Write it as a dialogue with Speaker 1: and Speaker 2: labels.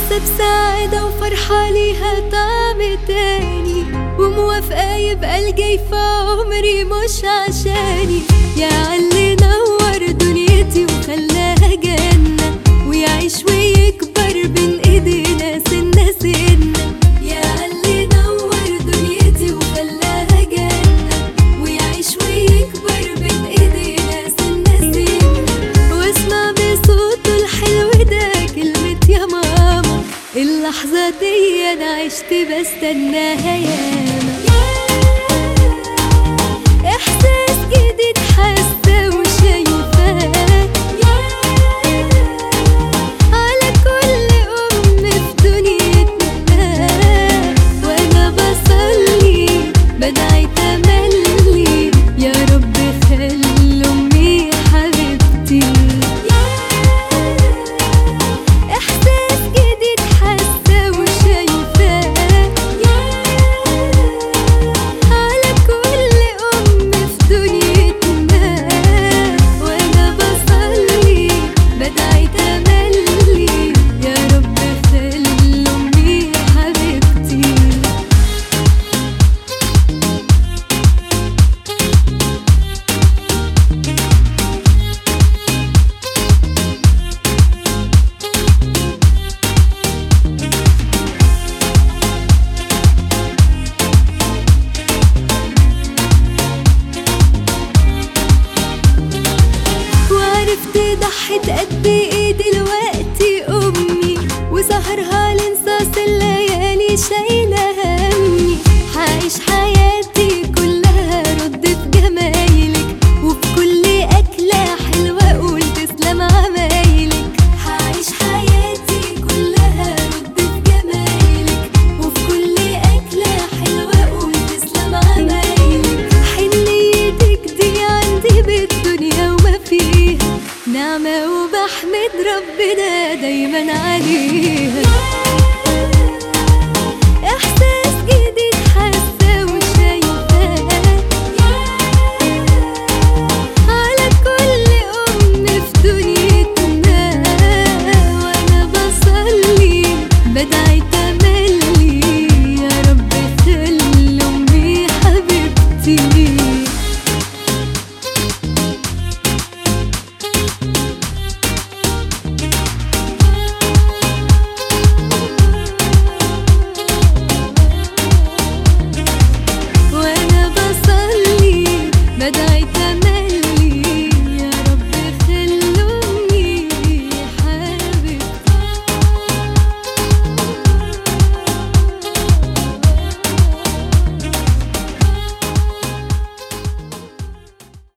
Speaker 1: حاسة بسعادة وفرحة ليها طعم تاني وموافقة يبقى الجاي في عمري مش عشاني يا علي نور دنيتي وخلاها جنة ويعيش ويكبر بين ايدينا سنة سنة يا علي نور دنيتي وخلاها جنة ويعيش ويكبر بين ايدينا سنة سنة واسمع بصوته الحلو ده كلمة يا ماما اللحظة دي انا عشت بستناها ياما احساس جديد حاسة وشايفاه على كل ام في دنيتنا وانا بصلي بدعي تملي يا رب خلي امي حبيبتي احساس جديد حاسه وشايفاه على كل ام في دنيتنا وانا بصلي بدعي تملي يا رب خلي امي حبيبتي وعرفت ضحت قد ايه دلوقتي امي وسهرها لانصاص الليالي شايله همي هعيش حياتي كلها رد في جمايلك وفي كل اكله حلوه اقول تسلم عمايلك هعيش حياتي كلها رد في جمايلك وفي كل اكله حلوه اقول تسلم عمايلك حنيتك دي عندي بالدنيا وما فيها نعمة وبحمد ربنا دايما عليها